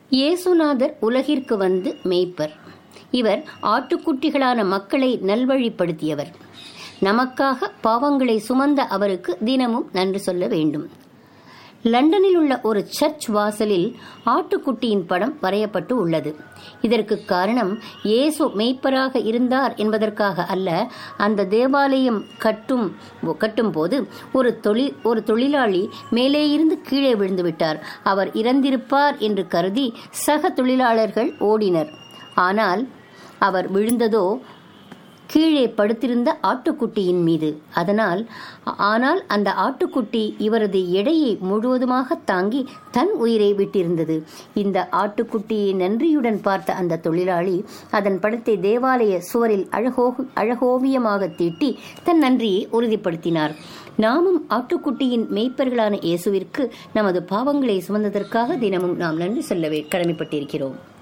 இயேசுநாதர் உலகிற்கு வந்து மேய்ப்பர் இவர் ஆட்டுக்குட்டிகளான மக்களை நல்வழிப்படுத்தியவர் நமக்காக பாவங்களை சுமந்த அவருக்கு தினமும் நன்றி சொல்ல வேண்டும் லண்டனில் உள்ள ஒரு சர்ச் வாசலில் ஆட்டுக்குட்டியின் படம் வரையப்பட்டு உள்ளது இதற்கு காரணம் இயேசு மெய்ப்பராக இருந்தார் என்பதற்காக அல்ல அந்த தேவாலயம் கட்டும் கட்டும் போது ஒரு தொழில் ஒரு தொழிலாளி மேலே இருந்து கீழே விழுந்து விட்டார் அவர் இறந்திருப்பார் என்று கருதி சக தொழிலாளர்கள் ஓடினர் ஆனால் அவர் விழுந்ததோ கீழே படுத்திருந்த ஆட்டுக்குட்டியின் மீது அதனால் ஆனால் அந்த ஆட்டுக்குட்டி இவரது எடையை முழுவதுமாக தாங்கி தன் உயிரை விட்டிருந்தது இந்த ஆட்டுக்குட்டியை நன்றியுடன் பார்த்த அந்த தொழிலாளி அதன் படத்தை தேவாலய சுவரில் அழகோ அழகோவியமாக தீட்டி தன் நன்றியை உறுதிப்படுத்தினார் நாமும் ஆட்டுக்குட்டியின் மெய்ப்பர்களான இயேசுவிற்கு நமது பாவங்களை சுமந்ததற்காக தினமும் நாம் நன்றி சொல்லவே கடமைப்பட்டிருக்கிறோம்